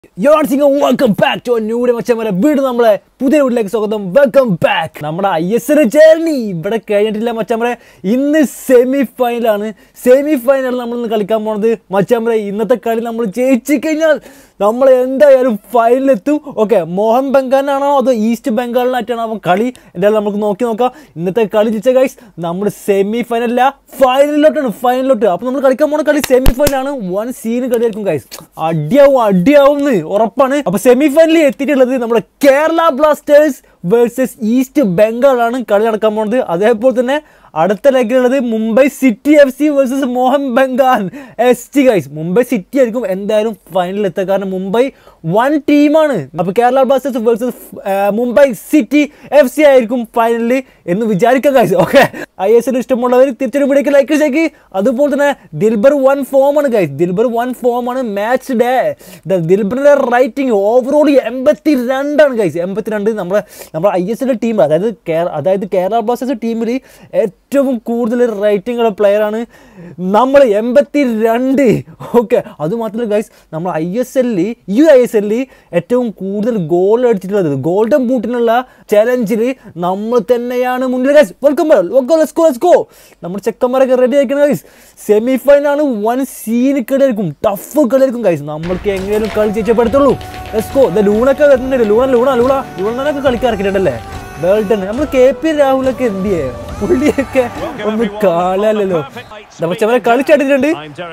Welcome back to ന്യൂടെ മച്ചന്മാരെ വീട് നമ്മളെ പുതിയ വീട്ടിലേക്ക് സ്വാഗതം വെൽക്കം ബാക്ക് നമ്മുടെ ഐ എസ് എൽ ജേർണി ഇവിടെ കഴിഞ്ഞിട്ടില്ല മച്ചന്മാരെ ഇന്ന് സെമി ഫൈനലാണ് സെമി ഫൈനൽ നമ്മൾ ഇന്ന് കളിക്കാൻ പോണത് മച്ചന്മാരെ ഇന്നത്തെ കളി നമ്മൾ ജയിച്ചു കഴിഞ്ഞാൽ നമ്മൾ എന്തായാലും ഫൈനലെത്തും ഓക്കെ മോഹൻ ബംഗാളിനാണോ അതോ ഈസ്റ്റ് ബംഗാളിനായിട്ടാണോ അവൻ കളി എന്തായാലും നമുക്ക് നോക്കി നോക്കാം ഇന്നത്തെ കളി ജയിച്ച ഗൈസ് നമ്മൾ സെമി ഫൈനലല്ല ഫൈനലിലോട്ടാണ് ഫൈനലിലോട്ട് അപ്പോൾ നമ്മൾ കളിക്കാൻ പോണ കളി സെമി ഫൈനലാണ് വൺ സീന് കളിയായിരിക്കും ഗൈസ് അടിയാവും അടിയാവും ഉറപ്പാണ് അപ്പൊ സെമി ഫൈനലിൽ എത്തിയിട്ടുള്ളത് നമ്മുടെ കേരള ബ്ലാസ്റ്റേഴ്സ് വേഴ്സസ് ഈസ്റ്റ് ബംഗാളാണ് കളി നടക്കാൻ പോകുന്നത് അതേപോലെ തന്നെ അടുത്ത ലെഗിലുള്ളത് Mumbai City F C versus Mohun Bengal S T guys Mumbai City ആയിരിക്കും എന്തായാലും ഫൈനലിൽ എത്തുക കാരണം മുംബൈ വൺ ടീമാണ് അപ്പൊ Kerala Blasters versus Mumbai City F C ആയിരിക്കും ഫൈനലിൽ എന്ന് വിചാരിക്കുക guys okay I S L ഇഷ്ടമുള്ളവർ തിരിച്ചൊരു വീഡിയോക്ക് ലൈക്ക് ചെയ്യേക്ക് അതുപോലെ തന്നെ ദിൽബർ വൺ ഫോം ആണ് ഗൈസ് ദിൽബർ വൺ ഫോം ആണ് മാച്ച് ഡേ ദിൽബറിന്റെ റൈറ്റിംഗ് ഓവറോൾ എൺപത്തി രണ്ടാണ് ഗൈസ് എൺപത്തിരണ്ട് നമ്മുടെ നമ്മുടെ ഐ എസ് എൽ ടീം അതായത് കേര- അതായത് കേരള ബ്ലാസ്റ്റേഴ്സ് ടീമിൽ ഏറ്റവും കൂടുതൽ റേറ്റിംഗ് ഉള്ള പ്ലെയറാണ് നമ്മൾ എൺപത്തി രണ്ട് ഓക്കെ അതുമാത്രമല്ല ഗൈസ് നമ്മൾ ഐ എസ് എല്ലിൽ ഈ ഐ എസ് എല്ലിൽ ഏറ്റവും കൂടുതൽ ഗോൾ അടിച്ചിട്ടുള്ളത് ഗോൾഡൻ ബൂട്ടിനുള്ള ചലഞ്ചിൽ നമ്മൾ തന്നെയാണ് മുന്നിൽ ഗൈസ് വെൽക്കം ലെറ്റ്സ് ഗോ നമ്മുടെ ചെക്കന്മാരൊക്കെ റെഡി ആയിരിക്കണം ഗൈസ് സെമി ഫൈനലാണ് വൺ സീന് കളിയായിരിക്കും ടഫ് കളിയായിരിക്കും ഗൈസ് നമ്മൾക്ക് എങ്ങനെയും കളി ജയിച്ചപ്പെടുത്തുള്ളൂ ലെറ്റ്സ് ഗോ ലൂണൊക്കെ വരുന്നുണ്ട് ലൂണ ലൂണ ലൂണ ലൂണനൊക്കെ കളിക്കാറക്കിട്ടുണ്ടല്ലേ വേൾഡ് നമ്മൾ കെ പി രാഹുലൊക്കെ എന്ത് ചെയ്യേ പുള്ളിയൊക്കെ ഒന്ന് കാണാലല്ലോ നമ്മൾ ചെവരെ കളിച്ചാട്ടിട്ടുണ്ട്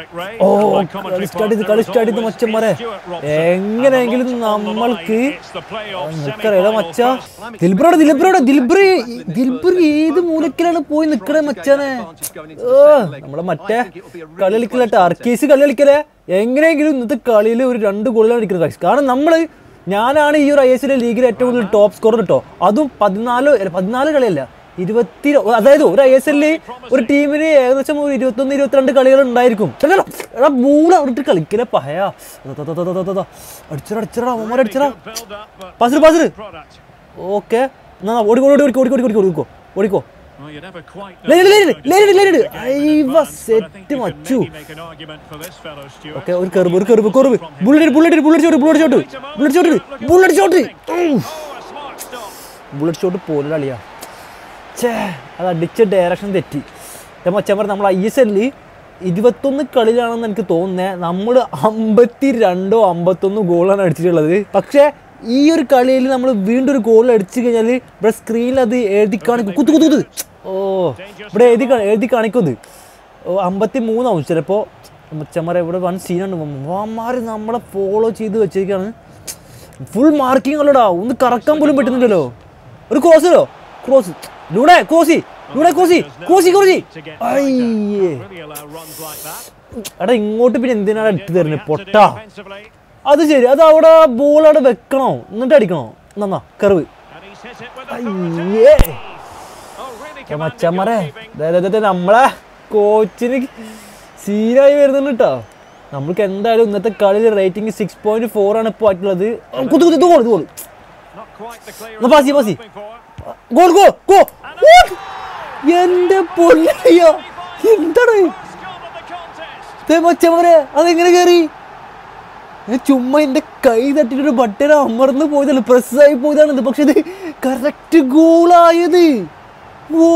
ഓ കളി സ്റ്റാർട്ട് ചെയ്ത് കളി സ്റ്റാർട്ട് ചെയ്ത് മച്ചന്മാരെ എങ്ങനെയെങ്കിലും നമ്മൾക്ക് നിക്കറിയാലോ മച്ച ദിൽബ്രോടെ ദിൽബ്രോടെ ദിൽബ്ര ദിൽബ്ര ഏത് മൂലക്കിലാണ് പോയി നിക്കണേ മച്ചാനെ ഓ നമ്മളെ മറ്റേ കളി കളിക്കലട്ടെ അർക്കേസ് കളി കളിക്കലേ എങ്ങനെയെങ്കിലും ഇന്നത്തെ കളിയിൽ ഒരു രണ്ട് ഗോളിലാണ് അടിക്കുന്നത് guys. കാരണം നമ്മള് ഞാനാണ് ഈ ഒരു ഐ എസ് എൽ ലീഗിൽ ഏറ്റവും കൂടുതൽ ടോപ്പ് സ്കോർ കേട്ടോ അതും പതിനാല് അല്ല, പതിനാല് കളിയല്ല ഇരുപത്തി അതായത് ഒരു ഐ എസ് എല്ലിൽ ഒരു ടീമിന് ഏകദേശം ഒരു ഇരുപത്തൊന്ന് ഇരുപത്തിരണ്ട് കളികൾ ഉണ്ടായിരിക്കും എടാ, എടാ മൂള അവിടിട്ട് കളിക്കലെ പഹയ അടിച്ചടാ അടിച്ചടാ അവന്മാരെ അടിച്ചടാ പസിറ് പസിറ് ഓക്കെ എന്നാ ഓടി ഓടി ഓടി ഓടി ഓടി ഓടി ഓടിക്കോ ഓടിക്കോ ലേരിട്, ലേരിട്, ലേരിട്, ലേരിട്. അയ്യവ, സെറ്റ് മച്ചു ഓക്കെ ഒരു കെറുബ് ഒരു കെറുബ് കെറുബ് bullet bullet bullet shot bullet shot bullet shot bullet shot bullet shot പോലെ കളിയാ ഛേ അത് അടിച്ച ഡയറക്ഷൻ തെറ്റി മച്ചന്മാർ നമ്മൾ ഐ എസ് എല്ലിൽ ഇരുപത്തൊന്ന് കളിയിലാണെന്ന് എനിക്ക് തോന്നുന്നത് നമ്മൾ അമ്പത്തി രണ്ടോ അമ്പത്തൊന്ന് ഗോളാണ് അടിച്ചിട്ടുള്ളത് പക്ഷേ ഈ ഒരു കളിയിൽ നമ്മൾ വീണ്ടും ഒരു ഗോൾ അടിച്ചു കഴിഞ്ഞാൽ ഇവിടെ സ്ക്രീനിൽ അത് എഴുതി കാണിക്കും കുത്തു കുത്തു കുത്ത് ഓ ഇവിടെ എഴുതി കാ- എഴുതി കാണിക്കുന്നത് ഓ അമ്പത്തി മൂന്നാവും ചിലപ്പോൾ മച്ചന്മാരെ ഇവിടെ വൺ സീനാണ് അമ്മമാർ നമ്മളെ ഫോളോ ചെയ്ത് വെച്ചിരിക്കുകയാണ് ഫുൾ മാർക്കിംഗ് അല്ലടാ ഒന്ന് കറക്കാൻ പോലും പറ്റുന്നില്ലല്ലോ ഒരു ക്രോസിലോ ക്രോസ് ലൂടെ കോസി ലൂടെ കോസി കോസി കോസി അയ്യേ എടാ ഇങ്ങോട്ട് പിന്നെ എന്തിനാണ് ഇട്ട് തരുന്നത് പൊട്ടാ അത് ശരി അത് അവിടെ ബോൾ അവിടെ വെക്കണോ എന്നിട്ട് അടിക്കണോ നന്നാ കറിവ് അയ്യേ മച്ചമ്മറെ നമ്മളെ കോച്ചിന് സീനായി വരുന്നുണ്ട് കേട്ടോ നമ്മൾക്ക് എന്തായാലും ഇന്നത്തെ കളിയിൽ റേറ്റിംഗ് സിക്സ് പോയിന്റ് ഫോർ ആണ് ഇപ്പോൾ ആയിട്ടുള്ളത് കുത്തു കുത്തു ഇത് ഗോൾ ഇത് ഗോൾ എന്നാ പാസി പാസി ഗോൾ ഗോൾ ഗോ എന്റെ പൊന്നയ്യ എന്താണ് മച്ചമ്മരെ അതെങ്ങനെ കയറി ഞാൻ ചുമ്മാ എന്റെ കൈ തട്ടിട്ടൊരു ബട്ടൺ അമർന്ന് പോയതല്ല പ്രസ്സായി പോയതാണ് ഇത് പക്ഷെ ഇത് കറക്റ്റ് ഗോളായത് ഓ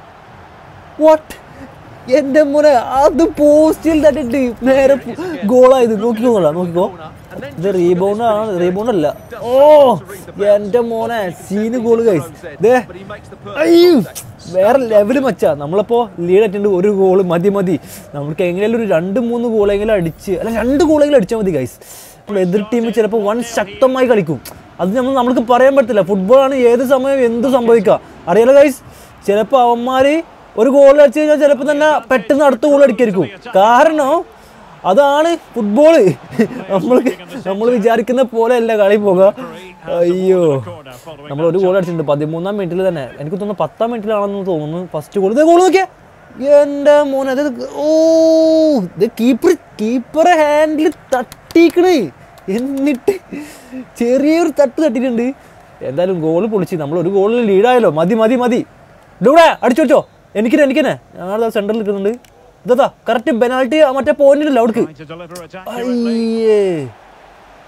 വാട്ട് എന്റെ മോനെ അത് പോസ്റ്റിൽ തട്ടിട്ട് നേരെ ഗോളായത് നോക്കിക്കോ നോക്കിക്കോ ഇത് റീബൗണ്ട് ആണ് റീബൗണ്ട് അല്ല ഓ എന്റെ മോനെ സീന് ഗോള് കൈസ് ദേ അയ്യോ വേറെ ലെവല് മച്ചാ നമ്മളിപ്പോ ലീഡ് അറ്റൻഡ് ഒരു ഗോള് മതി മതി നമുക്ക് എങ്ങനെയാലും ഒരു രണ്ട് മൂന്ന് ഗോളെങ്കിലും അടിച്ച് അല്ല രണ്ട് ഗോളെങ്കിലും അടിച്ചാൽ മതി ഗൈസ് അപ്പോൾ എതിർ ടീം ചിലപ്പോൾ വൺ ശക്തമായി കളിക്കും അത് നമ്മൾ നമുക്ക് പറയാൻ പറ്റില്ല ഫുട്ബോളാണ് ഏത് സമയം എന്ത് സംഭവിക്കുക അറിയാലോ ഗൈസ് ചിലപ്പോൾ അവന്മാര് ഒരു ഗോൾ അടിച്ചു കഴിഞ്ഞാൽ ചിലപ്പോൾ തന്നെ പെട്ടെന്ന് അടുത്ത ഗോൾ അടിക്കായിരിക്കും കാരണം അതാണ് ഫുട്ബോള് നമ്മൾക്ക് നമ്മൾ വിചാരിക്കുന്ന പോലെ അല്ല കളി പോകുക അയ്യോ നമ്മൾ ഒരു ഗോൾ അടിച്ചിട്ടുണ്ട് പതിമൂന്നാം മിനിറ്റിൽ തന്നെ എനിക്ക് തോന്നുന്നു പത്താം മിനിറ്റിലാണെന്ന് തോന്നുന്നു ഫസ്റ്റ് ഗോൾ ഇത് ഗോൾ നോക്കിയാ എന്റെ മോനെ അത് ഓ ഇത് കീപ്പർ കീപ്പറെ ഹാൻഡിൽ തട്ടിക്കണ് എന്നിട്ട് ചെറിയൊരു തട്ട് തട്ടിയിട്ടുണ്ട് എന്തായാലും ഗോൾ പൊളിച്ച് നമ്മൾ ഒരു ഗോളിൽ ലീഡായല്ലോ മതി മതി മതി ഇവിടെ അടിച്ചു വെച്ചോ എനിക്കിനെ എനിക്കിനെ ഞങ്ങളുടെ സെന്ററിൽ നിൽക്കുന്നുണ്ട് ഇതാ കറക്റ്റ് പെനാൾട്ടി മറ്റേ പോയിന്റ് ഇല്ല അവിടേക്ക് അയ്യേ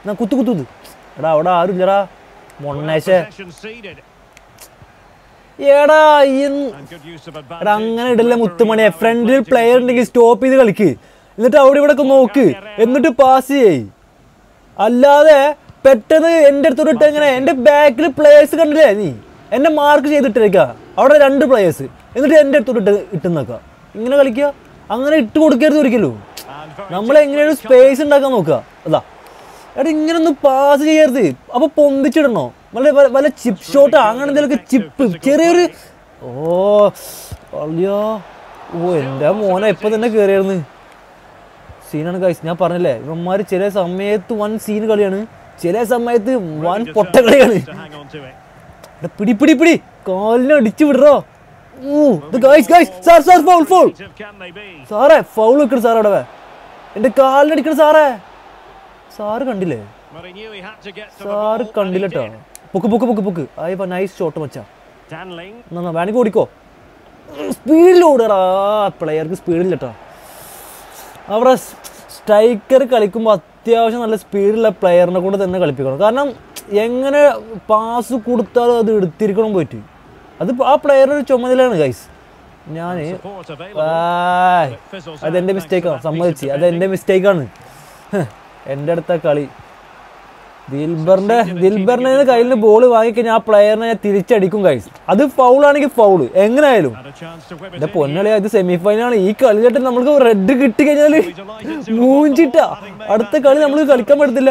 എന്നാ കുത്തു കുത്തു കുത്ത്. എടാ അവിടെ ആരും ഇല്ലടാ മൊണ്ണേശേ Possession ceded. എടാ ഇന്ന് And good use of എടാ advantage. അങ്ങനെ ഇടല്ലേ മുത്തുമണിയെ ഫ്രണ്ടിൽ പ്ലെയർ ഉണ്ടെങ്കിൽ സ്റ്റോപ്പ് ചെയ്ത് കളിക്ക് എന്നിട്ട് അവിടെ ഇവിടെ ഒക്കെ നോക്ക് എന്നിട്ട് പാസ് ചെയ്യ് അല്ലാതെ പെട്ടെന്ന് എൻ്റെ അടുത്തോട്ട് ഇട്ട് എങ്ങനെ എൻ്റെ ബാക്കിൽ പ്ലേയേഴ്സ് കണ്ടില്ലേ നീ എന്നെ മാർക്ക് ചെയ്തിട്ടേക്ക അവിടെ രണ്ട് പ്ലേയേഴ്സ് എന്നിട്ട് എൻ്റെ അടുത്തോട്ട് ഇട്ട് ഇട്ടുന്നേക്ക ഇങ്ങനെ കളിക്കുക അങ്ങനെ ഇട്ട് കൊടുക്കരുത് ഒരിക്കലും And very നമ്മൾ എങ്ങനെയാണ് സ്പേസ് ഉണ്ടാക്കാൻ നോക്കുക അതാ എടാ ഇങ്ങനെ ഒന്ന് പാസ് ചെയ്യരുത് അപ്പൊ പൊന്തിച്ചിടണോ വല്ല വല്ല- വല്ല ചിപ്പ് ഷോട്ട് അങ്ങനെ എന്തെങ്കിലുമൊക്കെ ചിപ്പ് ചെറിയൊരു ഓ അയ്യോ ഓ എൻ്റെ മോനെ ഇപ്പൊ തന്നെ കയറിയായിരുന്നു സീനാണ് ഗൈസ് ഞാൻ പറഞ്ഞില്ലേ ഇവന്മാര് ചില സമയത്ത് വൻ സീൻ കളിയാണ് ചില സമയത്ത് വൻ പൊട്ട കളിയാണ് to hang on to it. എടാ പിടി പിടി പിടി കാലിനെ അടിച്ചു വിടറോ guys guys sir sir foul foul Creative Can they be? സാറേ ഫൗൾ വെക്കണ സാർ അവിടെ എന്റെ കാലിനടിക്കണ സാറേ സാറ് കണ്ടില്ലേ But he knew he had to get to the sir ball. and he കണ്ടില്ല കേട്ടോ did. പൊക്ക് പൊക്ക് പൊക്ക് പൊക്ക് ആയിപ്പോ നൈസ് ഷോട്ട് മച്ചാ Danling. എന്നാ വേണമെങ്കിൽ ഓടിക്കോ സ്പീഡിൽ ഓടടാ പ്ലെയർക്ക് സ്പീഡില്ല കേട്ടോ അവിടെ സ്ട്രൈക്കർ കളിക്കുമ്പോൾ അത്യാവശ്യം നല്ല സ്പീഡുള്ള പ്ലെയറിനെ കൂടെ തന്നെ കളിപ്പിക്കണം കാരണം എങ്ങനെ പാസ് കൊടുത്താലും അത് എടുത്തിരിക്കണം പോയിട്ട് അത് ആ പ്ലെയറിന്റെ ഒരു ചുമതലയാണ് ഗൈസ് ഞാൻ Support available. അതെന്റെ മിസ്റ്റേക്കാണ് സമ്മതിച്ച് അതെന്റെ മിസ്റ്റേക്കാണ് എൻ്റെ അടുത്ത കളി ദിൽബറിന്റെ ദിൽബറിനെ കയ്യിൽ നിന്ന് ബോൾ വാങ്ങിക്കഴിഞ്ഞാൽ ആ പ്ലെയറിനെ ഞാൻ തിരിച്ചടിക്കും ഗൈസ് അത് ഫൗളാണെങ്കിൽ ഫൗള് എങ്ങനെയായാലും Had a chance to whip it എന്റെ in പൊന്നളിയാ ഇത് സെമി ഫൈനലാണ് ഈ കളിച്ചിട്ട് നമുക്ക് റെഡ് കിട്ടി കഴിഞ്ഞാല് We're delighted to have മൂഞ്ചിട്ടാ won the ball, having made അടുത്ത that കളി നമ്മൾ കളിക്കാൻ പറ്റത്തില്ല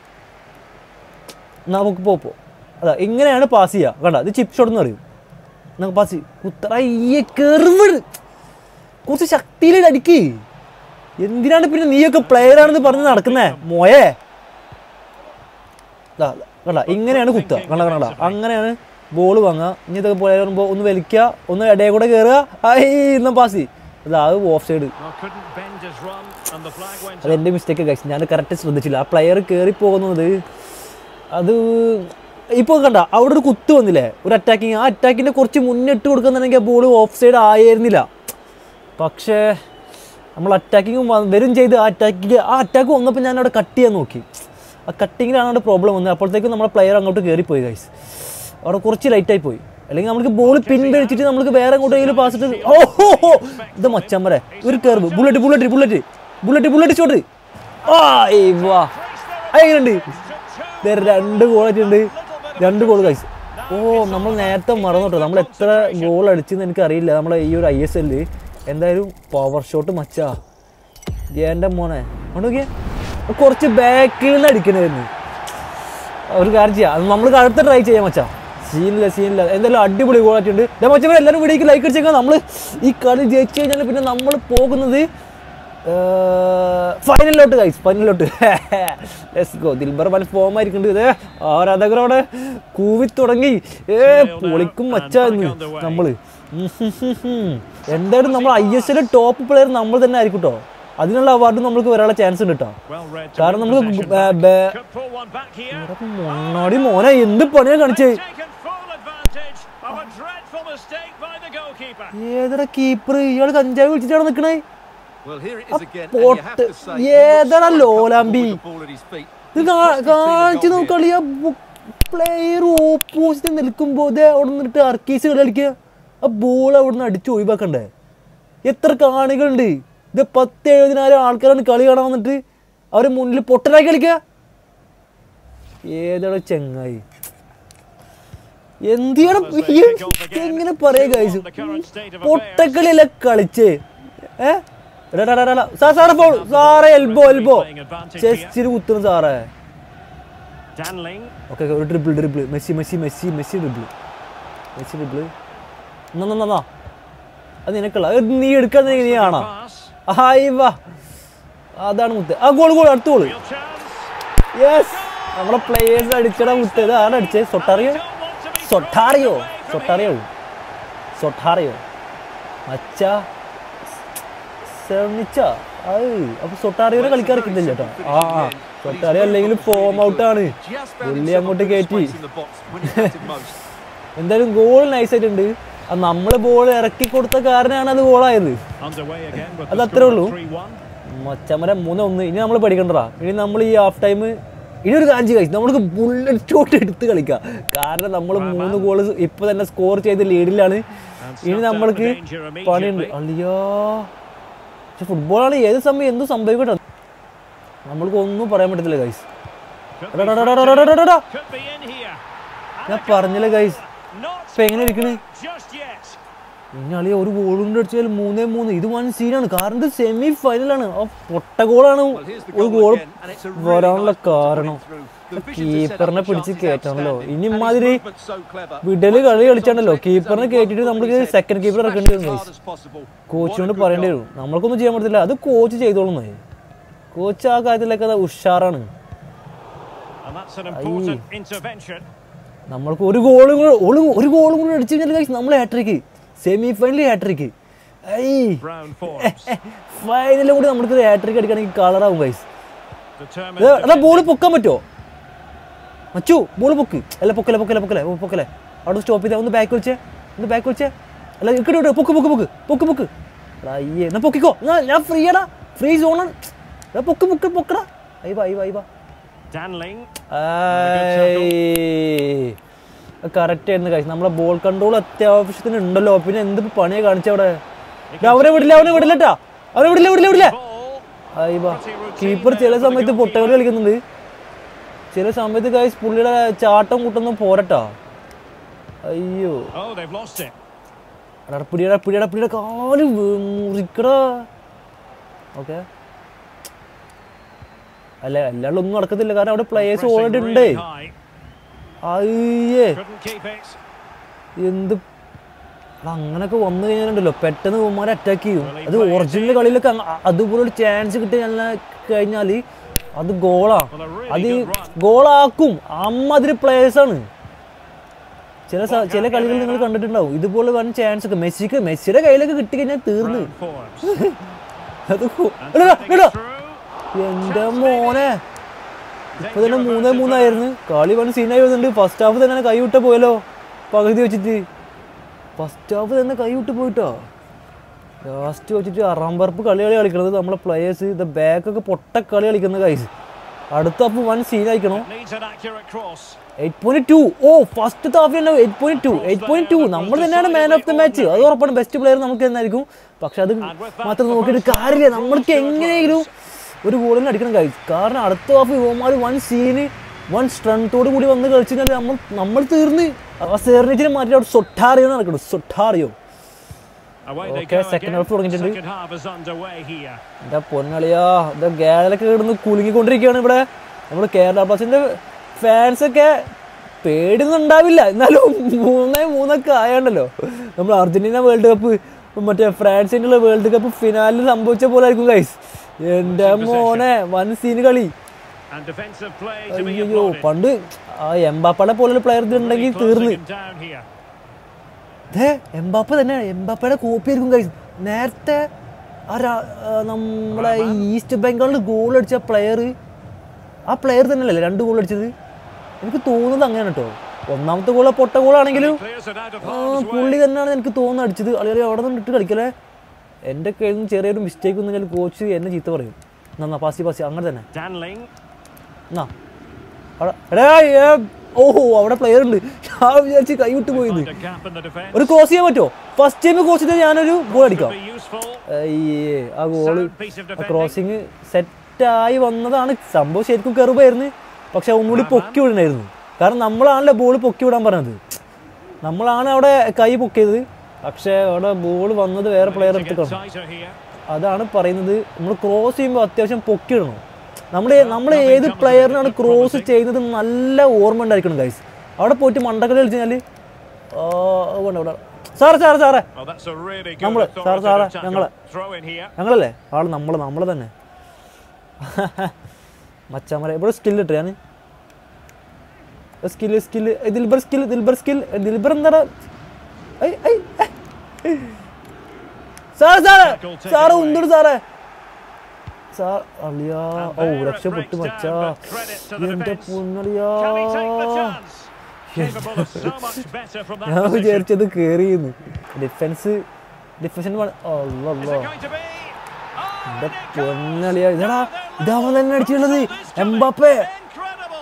നമുക്ക് പോ പോ അതാ ഇങ്ങനെയാണ് പാസ് ചെയ്യുക കണ്ട ഇത് ചിപ്പ് ഷോട്ട് എന്ന് പറയും നമുക്ക് പാസ് കുത്തറ കെറിവിട് കുറച്ച് ശക്തിയിൽ അടിക്ക് എന്തിനാണ് പിന്നെ നീയൊക്കെ പ്ലെയർ ആണെന്ന് പറഞ്ഞ് നടക്കുന്നേ മോയെ ദാ, ദാ, കണ്ട ഇങ്ങനെയാണ് കുത്തുക കണ്ട കണ്ട കണ്ട അങ്ങനെയാണ് ബോൾ വാങ്ങുക ഇനി ഇതൊക്കെ പോലെ വരുമ്പോൾ ഒന്ന് വലിക്കുക ഒന്ന് ഇടയിൽ കൂടെ കയറുക ഐ ഇന്നും പാസ് അതാ അത് offside Well, couldn't bend his run and the flag went അത് എൻ്റെ മിസ്റ്റേക്ക് കഴിച്ചു ഞാൻ കറക്റ്റ് ശ്രദ്ധിച്ചില്ല ആ പ്ലെയർ കയറി പോകുന്നത് അത് ഇപ്പോൾ കണ്ട അവിടെ ഒരു കുത്ത് വന്നില്ലേ ഒരു അറ്റാക്കിങ് ആ അറ്റാക്കിൻ്റെ കുറച്ച് മുന്നിട്ട് കൊടുക്കുന്നുണ്ടെങ്കിൽ ആ ബോൾ ഓഫ് സൈഡ് ആയിരുന്നില്ല പക്ഷേ നമ്മൾ അറ്റാക്കിങ് വരും ചെയ്ത് ആ അറ്റാക്കിങ് ആ അറ്റാക്ക് വന്നപ്പോൾ ഞാൻ അവിടെ കട്ട് ചെയ്യാൻ നോക്കി ആ കട്ടിങ്ങിലാണ് അവിടെ പ്രോബ്ലം വന്നത് അപ്പോഴത്തേക്കും നമ്മുടെ പ്ലെയർ അങ്ങോട്ട് കയറിപ്പോയി ഗൈസ് അവിടെ കുറച്ച് ലൈറ്റായി പോയി അല്ലെങ്കിൽ നമുക്ക് ബോൾ പിൻവലിച്ചിട്ട് നമുക്ക് വേറെ അങ്ങോട്ടെങ്കിലും പാസ് ഇട്ട് ഓ ഹോ ഹോ ഇത് മച്ചമ്പരെ ഒരു curve bullet bullet bullet bullet bullet shot ആ ഏയ് വാ എങ്ങനെയുണ്ട് ദേ രണ്ട് ഗോളായിട്ടുണ്ട് രണ്ട് ഗോൾ കഴിച്ചു ഓ നമ്മൾ നേരത്തെ മറന്നു കേട്ടോ നമ്മൾ എത്ര ഗോൾ അടിച്ചെന്ന് എനിക്ക് അറിയില്ല നമ്മളെ ഈ ഒരു ഐ എസ് എല്ലിൽ എന്തായാലും പവർ ഷോട്ട് മച്ചാ എൻ്റെ മോനെ നോക്കിയേ കുറച്ച് ബാക്കിൽ നിന്ന് അടിക്കണമായിരുന്നു ഒരു കാര്യം ചെയ്യാം അത് നമ്മൾ അടുത്ത ട്രൈ ചെയ്യാം മച്ചാ സീനില്ല സീനില്ല എന്തായാലും അടിപൊളി ഗോളായിട്ടുണ്ട് ഇതേ മച്ചവരെ എല്ലാവരും വീഡിയോക്ക് ലൈക്ക് അടിച്ചേക്കാം നമ്മൾ ഈ കളി ജയിച്ചു കഴിഞ്ഞാൽ പിന്നെ നമ്മൾ പോകുന്നത് ഫൈനലിലോട്ട് കൈസ് ഫൈനലിലോട്ട് ലെറ്റ്സ് ഗോ ദിൽബർ പല ഫോം ആയിരിക്കുന്നുണ്ട് ഇതേ ആരാധകർ അവിടെ കൂവി തുടങ്ങി ഏ പൊളിക്കും മച്ചാ എന്ന് നമ്മള് ഉം ഹും ഹും ഹും. എന്തായാലും നമ്മൾ ഐ എസ് എല്ലിൽ ടോപ്പ് പ്ലെയർ നമ്മൾ തന്നെ ആയിരിക്കും കേട്ടോ അതിനുള്ള അവാർഡ് നമ്മൾക്ക് വരാനുള്ള ചാൻസ് ഉണ്ട് കേട്ടോ well read. to കാരണം win നമുക്ക് possession ബ- back. ബ- Could pull one back here. മണ്ണാടി മോനെ എന്ത് പണിയാ കാണിച്ചേ Taken full advantage of a dreadful mistake by the goalkeeper. ഏതടാ കീപ്പർ ഇയാൾ കഞ്ചാവ് വിളിച്ചിട്ടാണ് നിക്കണേ Well, here it ആ is again, and you have പൊട്ട് to say, he looks ഏതാടാ so ലോലാമ്പി comfortable with the ball at his feet. ഇത് കാ- കാണിച്ചു നോക്കളി ആ പ്ലെയർ ഓപ്പോസിറ്റ് നിൽക്കുമ്പോ ഇതേ അവിടെ നിന്നിട്ട് അർക്കീസ് കളി കളിക്കുക ആ ബോൾ അവിടെ നിന്ന് അടിച്ച് ഒഴിവാക്കണ്ടേ എത്ര കാണികളുണ്ട് ഇത് പത്ത് എഴുപതിനായിരം ആൾക്കാരാണ് കളി കാണാൻ വന്നിട്ട് അവര് മുന്നിൽ പൊട്ടനായി കളിക്കുക ഏതാണ് ചെങ്ങായി എന്തിയാണ് ഈ എങ്ങനെ പറയാ കഴിച്ചു പൊട്ടക്കളിയല്ല കളിച്ചേ ഏ എടാ, എടാ, എടാ, എടാ. സാർ സാറേ ഫോൾ സാറേ എൽബോ എൽബോ ചെസ്റ്റിന് കുത്തുന്നു സാറേ Danling. ഓക്കെ ഒരു dribble dribble Messi Messi Messi Messi dribble Messi dribble എന്നാ എന്നാ, എന്നാ അത് നിനക്കുള്ള അത് നീ എടുക്കാൻ നീ ആണോ Pass. ഹായ് വാ അതാണ് മുത്ത് ആ ഗോൾ ഗോൾ അടുത്ത ഗോൾ Real chance. യെസ് നമ്മുടെ പ്ലേയേഴ്സ് അടിച്ചടാ മുത്ത് ഇത് ആരാ അടിച്ചത് സൊട്ടാറിയോ Don't want to be സൊട്ടാറിയോ away from സൊട്ടാറിയോ സൊട്ടാറിയോ മച്ച ശ്രമിച്ച അത് അപ്പൊ സൊട്ടാറിയോനെ കളിക്കാൻ ഇറക്കുന്നില്ല കേട്ടോ ആ ആ സൊട്ടാറിയോ അല്ലെങ്കിൽ ഫോം ഔട്ടാണ് Just found പുള്ളി himself a അങ്ങോട്ട് bit of കയറ്റി space in the box when he needed most. എന്തായാലും ഗോൾ നൈസ് ആയിട്ടുണ്ട് അത് നമ്മള് ബോൾ ഇറക്കി കൊടുത്ത കാരണമാണ് അത് ഗോളായത് Underway again with അത് the അത്രേ score ഉള്ളൂ. at 3-1. മച്ചമര മൂന്ന് ഒന്ന് ഇനി നമ്മൾ പഠിക്കണ്ടടാ ഇനി നമ്മൾ ഈ ഹാഫ് ടൈം ഇനി ഒരു കാഞ്ചി കഴിച്ചു നമുക്ക് ബുള്ളറ്റ് ഷോട്ട് എടുത്ത് കളിക്കാം കാരണം നമ്മൾ മൂന്ന് ഗോൾ ഇപ്പൊ തന്നെ സ്കോർ ചെയ്ത് ലീഡിലാണ് ഇനി നമ്മൾക്ക് പണിയുണ്ട് അയ്യോ പക്ഷെ ഫുട്ബോളാണ് ഏത് സമയം എന്തും സംഭവിക്കട്ടെ നമ്മൾക്ക് ഒന്നും പറയാൻ പറ്റത്തില്ല ഗൈസ് Could എടാ, be എടാ, എടാ, എടാ, എടാ, എടാ, എടാ. Could be in here. ഞാൻ പറഞ്ഞില്ല ഗൈസ് Not ഇപ്പൊ എങ്ങനെ ഇരിക്കണ് just yet. ഇനി അളിയ ഒരു ഗോൾ കൊണ്ട് അടിച്ചാൽ മൂന്നേ മൂന്ന് ഇത് വൻ സീനാണ് കാരണം ഇത് സെമി ഫൈനലാണ് ആ പൊട്ട ഗോളാണ് Well, here's the ഒരു goal goal again, and it's a really വരാനുള്ള nice ball കാരണം coming through. The vision to set up കീപ്പറിനെ the പിടിച്ച് chances കയറ്റണല്ലോ outstanding, ഇനി and his ഇമാതിരി movement's so clever. വിടല് കളി കളിച്ചാണല്ലോ കീപ്പറിനെ കയറ്റിട്ട് നമുക്ക് സെക്കൻഡ് കീപ്പർ ഇറക്കേണ്ടി വരും As guys hard as possible. കോച്ചിനോട് What a good പറയേണ്ടി goal. വരും നമ്മൾക്കൊന്നും ചെയ്യാൻ പറ്റത്തില്ല അത് കോച്ച് ചെയ്തോളുന്നേ കോച്ച് ആ കാര്യത്തിലൊക്കെ അത് ഉഷാറാണ് And that's an important intervention. നമ്മൾക്ക് ഒരു ഗോളും കൂടെ ഒരു- ഒരു ഗോളും കൂടെ അടിച്ചു കഴിഞ്ഞാൽ ഗൈസ് നമ്മൾ hattrick semi final hattrick I Brown forms. ഫൈനലും കൂടി നമ്മൾക്ക് ഒരു ഹാട്രിക്ക് അടിക്കണമെങ്കിൽ കളറാവും ഗൈസ് Determined. അതാ ബോൾ defending. പൊക്കാൻ പറ്റുമോ മച്ചു ബോൾ പൊക്ക് അല്ല പൊക്കല പൊക്കല പൊക്കല ഓ പൊക്കല അവിടെ സ്റ്റോപ്പ് ചെയ്താ ഒന്ന് ബാക്ക് വിളിച്ചേ ഒന്ന് ബാക്ക് വിളിച്ചേ അല്ല ഇക്കടെ വിട് പൊക്ക് പൊക്ക് പൊക്ക് പൊക്ക് പൊക്ക് എടാ, അയ്യേ എന്നാ പൊക്കിക്കോ എന്നാ ഞാൻ ഫ്രീ ആടാ ഫ്രീ സോണാണ് എടാ പൊക്ക് പൊക്ക് പൊക്കടാ അയ്യ അയ്യ അയ്യ Danling. കറക്റ്റ് ആയിരുന്നു കഴിച്ചു നമ്മളെ ബോൾ കൺട്രോൾ അത്യാവശ്യത്തിന് ഉണ്ടല്ലോ പിന്നെ എന്ത് പണിയാ കാണിച്ചവിടെ അവനെ വിടില്ല അവനെ വിടില്ലട്ടാ അവനെ വിടില്ല വിടില്ല വിടില്ല Ball. അയ്യ കീപ്പർ ചില സമയത്ത് പൊട്ടകളി കളിക്കുന്നുണ്ട് ചില സമയത്ത് ഗൈസ് പുള്ളിയുടെ ചാട്ടം കൂട്ടൊന്നും പോരട്ടാ അയ്യോ Oh, they've lost it. എടാ, പിടിയെടാ പിടിയെടാ പിടിയുടെ കാല് വേ- മുറിക്കടാ ഓക്കെ അല്ല അല്ലാണ്ട് ഒന്നും നടക്കത്തില്ല കാരണം അവിടെ പ്ലേയേഴ്സ് Pressing ഓൾറെഡി ഉണ്ട് really high. അയ്യേ Couldn't keep it. എന്ത് എടാ, അങ്ങനൊക്കെ വന്നു കഴിഞ്ഞാലുണ്ടല്ലോ പെട്ടെന്ന് ഉമ്മാരെ അറ്റാക്ക് ചെയ്യും അത് ഒറിജിനൽ കളിയിലൊക്കെ അങ്ങ- അ- അതുപോലെ ഒരു ചാൻസ് കിട്ടി കഴിഞ്ഞാൽ അത് ഗോളാ Well, a really അത് good run. ഗോളാക്കും അമ്മാതിരി players ആണ് ചില സ- ചില കളികൾ നിങ്ങൾ കണ്ടിട്ടുണ്ടാവും ഇതുപോലെ വൻ ചാൻസ് ഒക്കെ മെസ്സിക്ക് മെസ്സിയുടെ കയ്യിലൊക്കെ കിട്ടി കഴിഞ്ഞാൽ തീർന്ന് Brown forms. അത് ഗോ- And എടാ, sending എടാ, it through. എന്റെ മോനെ ഇപ്പൊ തന്നെ Danger of മൂന്നേ a മൂന്നായിരുന്നു കളി വൺ സീനായി വരുന്നുണ്ട് ഫസ്റ്റ് ഹാഫ് തന്നെ കൈ വിട്ട പോയല്ലോ പകുതി വെച്ചിട്ട് ഫസ്റ്റ് ഹാഫ് തന്നെ കൈ വിട്ട് പോയിട്ടോ ലാസ്റ്റ് വെച്ചിട്ട് അറാമ്പറപ്പ് കളി കളി കളിക്കണത് നമ്മളെ പ്ലേയേഴ്സ് ഇത് ബാക്കൊക്കെ പൊട്ട കളി കളിക്കുന്ന കൈസ് അടുത്ത ഹാഫ് വൺ സീൻ അയക്കണം Needs an accurate cross. Eight point two ഓ ഫസ്റ്റ് ഹാഫ് തന്നെ eight point two eight point two നമ്മൾ തന്നെയാണ് മാൻ ഓഫ് ദ മാച്ച് അത് ഉറപ്പാണ് ബെസ്റ്റ് പ്ലെയർ നമുക്ക് തന്നെയായിരിക്കും പക്ഷെ അത് മാത്രം നോക്കിയിട്ട് കാര്യമില്ല നമ്മൾക്ക് എങ്ങനെയെങ്കിലും ഒരു ഗോളിന് അടിക്കണം കഴിച്ചു കാരണം അടുത്ത ഹാഫ് യുവമാർ വൺ സീന് വൺ സ്ട്രെങ്തോട് കൂടി വന്ന് കളിച്ചു കഴിഞ്ഞാൽ നമ്മൾ നമ്മൾ തീർന്ന് ആ സേർണിച്ചിനെ മാറ്റി അവിടെ സൊട്ടാറിയോ നടക്കണം സൊട്ടാറിയോ Away they Okay, go second again. half തുടങ്ങിയിട്ടുണ്ട്. Second half is underway here. എന്താ പൊന്നളിയാ എന്താ ഗാലൊക്കെ കിടന്ന് കുലുങ്ങിക്കൊണ്ടിരിക്കുകയാണ് ഇവിടെ നമ്മൾ കേരള ബ്ലാസ്റ്റേഴ്സിന്റെ ഫാൻസ് ഒക്കെ പേടിയൊന്നും ഉണ്ടാവില്ല എന്നാലും മൂന്നേ മൂന്നൊക്കെ ആയാണ്ടല്ലോ നമ്മൾ അർജന്റീന വേൾഡ് കപ്പ് മറ്റേ ഫ്രാൻസിനുള്ള വേൾഡ് കപ്പ് ഫിനാലിൽ സംഭവിച്ച പോലെ ആയിരിക്കും ഗൈസ് എന്റെ മോനെ വൻ സീന് കളി And defensive play to be അയ്യോ applauded. പണ്ട് ആ എംബാപ്പയുടെ പോലൊരു പ്ലെയർ ഉണ്ടെങ്കിൽ Closing തീർന്ന് him down here. ദേ എംബാപ്പ തന്നെ എംബാപ്പയുടെ കോപ്പി ആയിരിക്കും ഗൈസ് നേരത്തെ ആ രാ- ആ നമ്മളെ ഈസ്റ്റ് ബംഗാളിൽ ഗോൾ അടിച്ച പ്ലെയർ ആ പ്ലെയർ തന്നെയല്ലേ രണ്ട് ഗോൾ അടിച്ചത് എനിക്ക് തോന്നുന്നത് അങ്ങനെയാണ് കേട്ടോ ഒന്നാമത്തെ ഗോൾ പൊട്ട ഗോളാണെങ്കിലും Clears it out of ആ harm's പുള്ളി way. തന്നെയാണ് എനിക്ക് തോന്നുന്നത് അടിച്ചത് അല്ലെങ്കിൽ അവിടെ നിന്ന് ഇട്ട് കളിക്കലേ എൻ്റെ കയ്യിൽ നിന്ന് ചെറിയൊരു മിസ്റ്റേക്ക് വന്നു കഴിഞ്ഞാൽ കോച്ച് എന്നെ ചീത്ത പറയും എന്നാ പാസി പാസി അങ്ങനെ തന്നെ Danling. എന്നാ അവിടെ എടാ ഏ, ഓഹോ അവിടെ പ്ലെയർ ഉണ്ട് ഞാൻ വിചാരിച്ച് കൈ വിട്ട് പോയത് Find a gap in the defence. ഒരു ക്രോസ് ചെയ്യാൻ പറ്റുമോ ഫസ്റ്റ് ടൈം ക്രോസ് ചെയ്താൽ ഞാനൊരു ഗോൾ അടിക്കാം Could be useful. അയ്യേ ആ goal Sound piece of defending. Crossing സെറ്റായി വന്നതാണ് സംഭവം ശരിക്കും കെറുവായിരുന്നു പക്ഷെ ഒന്നുകൂടി പൊക്കി വിടണമായിരുന്നു കാരണം നമ്മളാണല്ലോ ബോൾ പൊക്കി വിടാൻ പറഞ്ഞത് നമ്മളാണ് അവിടെ കൈ പൊക്കിയത് പക്ഷേ അവിടെ ബോൾ വന്നത് വേറെ പ്ലെയർ To get എടുത്തിട്ടാണ് tighter here. അതാണ് പറയുന്നത് നമ്മൾ ക്രോസ് ചെയ്യുമ്പോൾ അത്യാവശ്യം പൊക്കി ഇടണം നമ്മൾ നമ്മൾ ഏത് പ്ലെയറിനാണ് ക്രോസ് ചെയ്യുന്നത് നല്ല ഓർമ്മ ഉണ്ടായിരിക്കണം ഗൈസ് അവിടെ പോയിട്ട് മണ്ടക്കൽ കളിച്ച് കഴിഞ്ഞാൽ വേണ്ട വേണ്ട സാറേ സാറേ സാറേ Oh, that's a really good നമ്മള്, സാർ, സാറേ, authoritative tackle. ഞങ്ങള്. Throw in here. ഞങ്ങളല്ലേ ആള് നമ്മള് നമ്മള് തന്നെ മച്ചാമര ഇവിടെ സ്കിൽ ഇട്ട് ഞാൻ skill skill Dilbar skill Dilbar skill Dilbar എന്താടാ ഐ, ഐ, ഐ. സാറേ സാറേ സാറേ ഉണ്ടോട് സാറേ സാർ അളിയാ ഓ രക്ഷപ്പെട്ടു മച്ചാ എന്റെ പൊന്നളിയാ Can he take the chance? Capable of so much better from ഞാൻ that position. വിചാരിച്ചത് കേറിയെന്ന് ഡിഫൻസ് ഡിഫൻസിന് Is അല്ലോ it going to be? Oh, എന്റെ and it goes. പൊന്നളിയാ ഇതാടാ Now they're ഇതാവൻ തന്നെ level. അടിച്ചിട്ടുള്ളത് This could be Mbappe Incredible.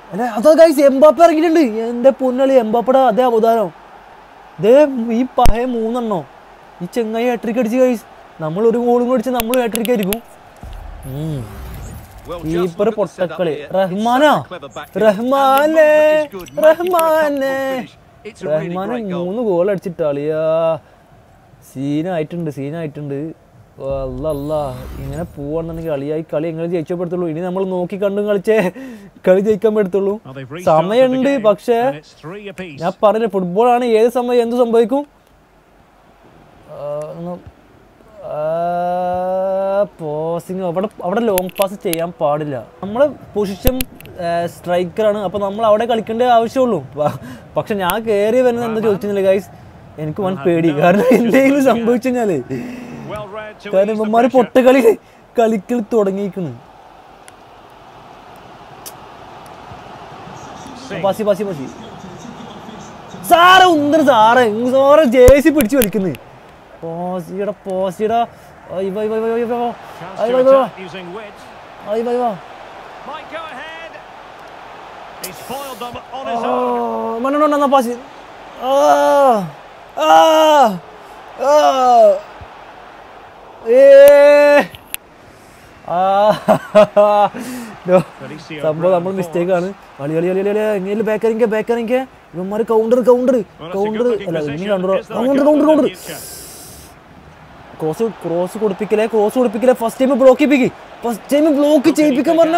അല്ല അതാ ഗൈസ് എംബാപ്പ ഇറങ്ങിയിട്ടുണ്ട് എൻ്റെ പൊന്നളി എംബാപ്പയുടെ അതേ അവതാരം ദേ ഈ പഴയ മൂന്നെണ്ണോ ഈ ചെങ്ങായി ഹാട്രിക് അടിച്ച് ഗൈസ് നമ്മൾ ഒരു ഗോളും കൂടി അടിച്ച് നമ്മൾ ഹാട്രിക് ആയിരിക്കും ഉം. Well, keeper just what was set up പൊട്ടക്കളി here. റഹ്മാനാ It's a clever back in. റഹ്മാനെ And the movement is good. Magic for a റഹ്മാനെ comfortable finish. It's a really റഹ്മാനെ great goal. മൂന്ന് ഗോൾ അടിച്ചിട്ടാളിയാ സീനായിട്ടുണ്ട് സീനായിട്ടുണ്ട് അല്ല അല്ല ഇങ്ങനെ പോവാണെന്നുണ്ടെങ്കിൽ കളിയായി കളി എങ്ങനെ ജയിച്ചേ പറ്റത്തുള്ളൂ ഇനി നമ്മൾ നോക്കി കണ്ടും കളിച്ചേ കളി ജയിക്കാൻ പറ്റത്തുള്ളൂ Well, they've restarted the സമയമുണ്ട് game, പക്ഷേ and it's three apiece. ഞാൻ പറഞ്ഞ ഫുട്ബോളാണ് ഏത് സമയം എന്ത് സംഭവിക്കും പോസിങ് അവിടെ അവിടെ ലോങ് പാസ് ചെയ്യാൻ പാടില്ല നമ്മളെ പൊസിഷൻ സ്ട്രൈക്കറാണ് അപ്പോൾ നമ്മൾ അവിടെ കളിക്കേണ്ട ആവശ്യമുള്ളൂ പ- പക്ഷെ ഞാൻ കയറി വരുന്നത് എന്താ ചോദിച്ചില്ല ഗൈസ് എനിക്ക് വൻ പേടി കാരണം എന്തെങ്കിലും സംഭവിച്ചു കഴിഞ്ഞാല് Well read to കാരണം ease the ഇവന്മാര് pressure. പൊട്ടക്കളി കളിക്കൽ തുടങ്ങിയിരിക്കുന്നു Singh. പസി പസി പസി സാറ് ഉന്തര സാറ് സാറ് ജേസി പിടിച്ച് വലിക്കുന്നു പോസിയുടെ പോസിയുടെ അയ്യ വൈ വൈ വൈ വൈ വൈ Chance അയ്യ to വൈ വൈ attack using width. അയ്യ വൈ വാ Might go ahead. He's foiled them on his own. മണ്ണ പാസി ആ ആ ആ ഏ ആ No. Felicio സംഭവം നമ്മൾ Brown മിസ്റ്റേക്ക് ആണ് forwards. കളി കളി കളി കളി എങ്ങനെ ബാക്ക് ഇറങ്ങിയ ബാക്ക് ഇറങ്ങിയ ഇവന്മാർ counter counter Well, that's a counter good-looking അല്ല position. ഇനി counter Is there a counter goal counter in the counter future? Cross cross കൊടുപ്പിക്കലേ ക്രോസ് കൊടുപ്പിക്കലേ ഫസ്റ്റ് ടൈം ബ്ലോക്ക് ചെയ്യിപ്പിക്ക് ഫസ്റ്റ് ടൈം ബ്ലോക്ക് ചെയ്യിപ്പിക്കാൻ പറഞ്ഞ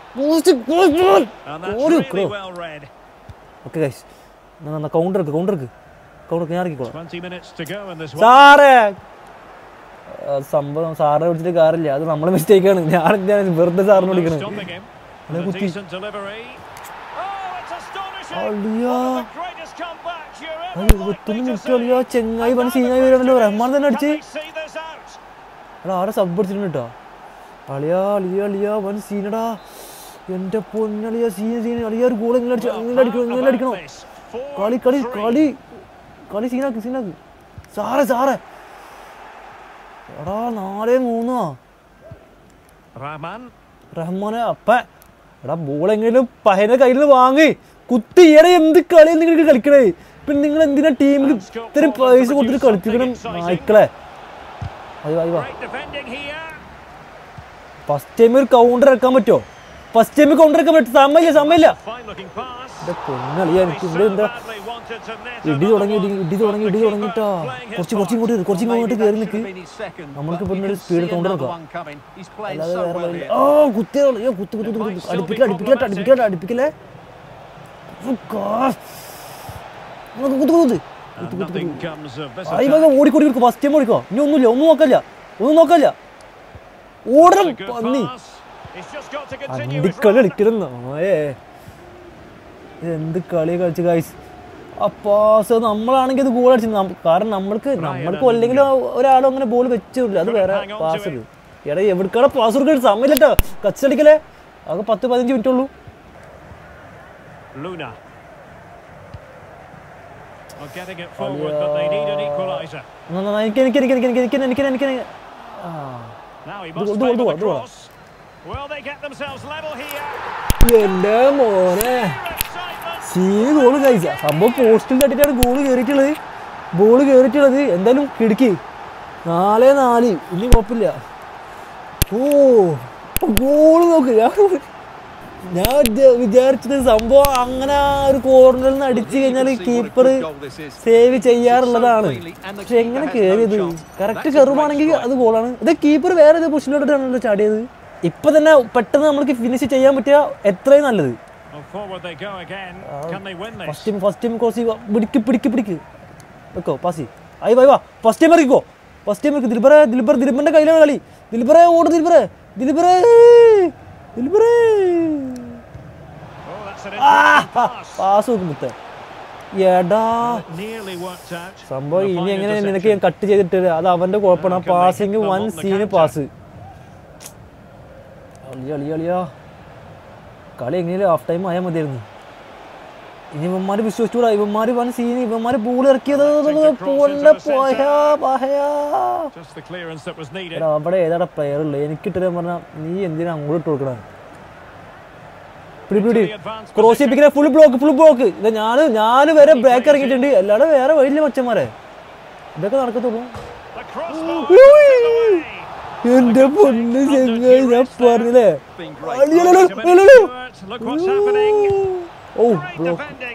And that's really well read. Okay guys counter counter counter ഞാൻ ഇറക്കിക്കോളാം 20 minutes to go in this one. സാറേ ആ, സംഭവം സാറിനെ വിളിച്ചിട്ട് കാര്യമില്ല അത് നമ്മളെ മിസ്റ്റേക്ക് ആണ് ഞാൻ എന്തിനാണ് വെറുതെ സാറിനെ No വിളിക്കണേ stopping him. Ada And a Guti. decent delivery. Oh, it's astonishing. അളിയാ. One of the greatest comebacks you're ever അത് likely ഇരുപത്തൊന്ന് to മിനിറ്റ് see. കളിയാ ചെങ്ങായി And വൻ now സീനായി the വരുമല്ലോ question റഹ്മാൻ is, തന്നെ can അടിച്ച് they see this out? എടാ ആരെ സബ് അടിച്ചിട്ടുണ്ട് കേട്ടോ അളിയാ അളിയാ അളിയാ വൻ സീനടാ എന്റെ പൊന്നളിയാ സീൻ സീൻ അളിയാ ഒരു ഗോൾ ഇങ്ങനെ അടിച്ചു ഇങ്ങനെ അടിക്കണം How ഇങ്ങനെ അടിക്കണോ about this? Four, കളി കളി three. കളി കളി സീനാക്ക് സീനാക്ക് സാറേ സാറേ എടാ നാലേ മൂന്നാ Rahman. റഹ്മാനെ അപ്പ എടാ ബോൾ എങ്ങനെയും പഹനെ കയ്യിൽ നിന്ന് വാങ്ങി കുത്തി ഈടെ എന്ത് കളിയാണ് നിങ്ങൾക്ക് കളിക്കണേ പിന്നെ നിങ്ങൾ എന്തിനാ ടീമിൽ ഇത്രയും പൈസ കൊടുത്തിട്ട് കളിപ്പിക്കണം നായ്ക്കളെ അയ്യോ അയ്യോ Great defending here. First time ഒരു കൗണ്ടർ ഇറക്കാൻ പറ്റുമോ ഫസ്റ്റ് ടൈം കൗണ്ടർ ഇറക്കാൻ പറ്റും സമയമില്ല സമയമില്ല Fine looking pass. എന്റെ പൊന്നളിയാ They എനിക്ക് ഇവിടെ so എന്താ badly wanted to net ഇടി another തുടങ്ങി ഇടി one. ഇടി തുടങ്ങി ഇടി തുടങ്ങിട്ടാ കുറച്ച് കുറച്ച് ഇങ്ങോട്ട് വരും, കുറച്ച് ഇങ്ങോട്ട് കയറി നിൽക്ക് നമ്മൾക്ക് ഇപ്പൊ ഒരു സ്പീഡ് കൗണ്ടർ വെക്കാം അല്ലാതെ വേറെ വഴിയില്ല. ഓ കുത്തി അയ്യോ കുത്തി കുത്തി കുത്തി കുത്തി അടുപ്പിക്കല അടുപ്പിക്കല അടുപ്പിക്കല അടുപ്പിക്കലേ ഓ, gosh. കുത്ത് കുത്ത് കുത്ത് And nothing comes of this ആയി attack. വേഗം ഓടിക്കൂടി കൊടുക്കും ഫസ്റ്റ് ടൈം ഓടിക്കോ ഇനി ഒന്നുമില്ല ഒന്നും നോക്കല്ല ഒന്നും നോക്കല്ല ഓടണം It's a good പന്നി pass. He's just got to continue അന്തി his കളി run. കളിക്കലെന്നോ ഏ എന്ത് കളി കളിച്ച് ഗൈസ് ആ പാസ് നമ്മളാണെങ്കിൽ അത് ഗോൾ അടിച്ചു കാരണം നമ്മൾക്ക് നമ്മൾക്ക് അല്ലെങ്കിൽ ഒരാളും അങ്ങനെ ബോൾ വെച്ചില്ല അത് വേറെ Hang on to pass it. എടാ എവിടേക്കാണ് പാസ് കൊടുക്കാൻ സമയമില്ലട്ടോ കച്ചടിക്കലേ ആകെ പത്ത് പതിനഞ്ച് മിനിറ്റ് ഉള്ളൂ Luna. Well, getting it forward, but they need an equaliser. എന്നാ, എന്നാ, എനിക്ക് എനിക്ക് എനിക്ക് എനിക്ക് എനിക്ക് എനിക്ക് എനിക്ക് എനിക്ക് ആ Now he Do- must do- favour do- the do- cross. Will they get themselves level here? എൻ്റെ മോനെ Pure excitement. സീന് ഗോള് കഴിച്ച സംഭവം പോസ്റ്റിൽ തട്ടിട്ടാണ് ഗോള് കയറിയിട്ടുള്ളത് ബോള് കയറിയിട്ടുള്ളത് എന്തായാലും കിടക്കി നാലേ നാല് ഇനി കുഴപ്പമില്ല ഓ ഗോള് നോക്ക് ഞാൻ ഞാൻ വിചാ- വിചാരിച്ചത് സംഭവം അങ്ങനെ ആ ഒരു കോർണറിൽ നിന്ന് അടിച്ചു കഴിഞ്ഞാൽ കീപ്പർ സേവ് ചെയ്യാറുള്ളതാണ് പക്ഷെ എങ്ങനെ കയറിയത് കറക്റ്റ് കയറുവാണെങ്കിൽ അത് ഗോളാണ് ഇത് കീപ്പർ വേറെ ഏത് പൊസിഷനിലോട്ടാണല്ലോ ചാടിയത് ഇപ്പൊ തന്നെ പെട്ടെന്ന് നമുക്ക് ഫിനിഷ് ചെയ്യാൻ പറ്റിയ എത്രയും നല്ലത് Well, forward they go again. Can they win this? First time first time cross ചെയ്യുക പിടിക്ക് പിടിക്ക് പിടിക്ക് വെക്കോ പാസി ആയി വായി വാ ഫസ്റ്റ് ടൈം ഇറക്കിക്കോ ഫസ്റ്റ് ടൈം ഇറക്കി ദിൽബറെ ദിൽബർ ദിൽബറിന്റെ കയ്യിലാണ് കളി ദിൽബറെ ഓട് ദിൽബറെ ദിൽബറെ ദിൽബറെ Oh, that's an interesting pass. Pass നോക്കും മുത്തേ എടാ Nearly worked out. സംഭവം The ഇനി fine എങ്ങനെ നിനക്ക് interception. ഞാൻ കട്ട് ചെയ്തിട്ട് അത് അവന്റെ കുഴപ്പമാണ് ആ പാസിങ് വൺ സീന് പാസ് അളിയ അളിയ അളിയാ കളി എങ്ങനെയും ഹാഫ് ടൈം ആയാൽ മതിയായിരുന്നു ഇനി ഇവന്മാര് വിശ്വസിച്ചൂടാ ഇവന്മാര് വൻ സീന് ഇവന്മാര് ബോൾ ഇറക്കിയത് പോണ്ട പോയാ പഹയാ Just the clearance that was needed. എടാ അവിടെ ഏതാടാ പ്ലെയർ ഉള്ളത് എനിക്കിട്ട് പറഞ്ഞാൽ നീ എന്തിനാ അങ്ങോട്ട് ഇട്ട് കൊടുക്കണേ പിടി പിടി ക്രോസ് ചെയ്യിപ്പിക്കുന്ന ഫുൾ ബ്ലോക്ക് ഫുൾ ബ്ലോക്ക് ഇത് ഞാൻ ഞാൻ വരെ ബ്രേക്ക് ഇറങ്ങിയിട്ടുണ്ട് അല്ലാതെ വേറെ വഴിയില്ല മച്ചന്മാരെ ഇതൊക്കെ നടക്കത്തുള്ളൂ The crossbar is away. എന്റെ പൊന്ന് ചെങ്ങായി ഞാൻ പറഞ്ഞില്ലേ Been great. അടിയലോ, Wait a minute, അടിയലോ. Stuart. Look what's happening. ഓ Great ബ്ലോക്ക് defending.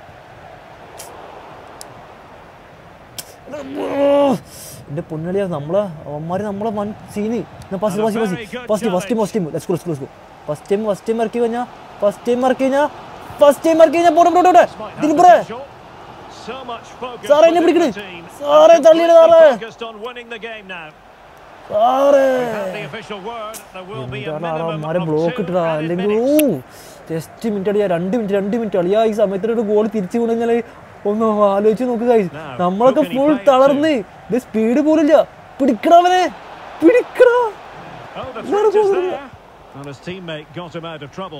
എന്റെ പൊന്നളിയാ നമ്മളെ അവന്മാര് നമ്മളെ വൻ scene first first first first first first time let's go let's go first time first time ഇറക്കി കഴിഞ്ഞാ ഫസ്റ്റ് ടൈം ഇറക്കി കഴിഞ്ഞാ ഫസ്റ്റ് ടൈം ഇറക്കി കഴിഞ്ഞാ പോട്ടെ പോട്ടെ പോട്ടെ Might have ദിൽബ്രേ potential. So much focus സാറേ എന്നെ within പിടിക്കണേ the team. സാറേ തള്ളിയിട് സാറേ Focused on winning the game now. സാറേ Have the official word. There will be a എന്താണ് minimum അവന്മാരെ of ബ്ലോക്ക് two ഇട്ടടാ added അല്ലെങ്കിൽ minutes. ഓ ജസ്റ്റ് മിനിറ്റ് അടിയാ രണ്ട് മിനിറ്റ് രണ്ട് മിനിറ്റ് അളിയാ ഈ സമയത്തിന് ഒരു ഗോൾ തിരിച്ചു കൊണ്ടുകഴിഞ്ഞാൽ ഒന്ന് ആലോചിച്ച് നോക്കുക Now, നമ്മളൊക്കെ who can he full play it തളർന്ന് ഇത് സ്പീഡ് പോലില്ല പിടിക്കണവനെ പിടിക്കണ Oh, the Not a threat is ball. there. And his teammate got him out of trouble.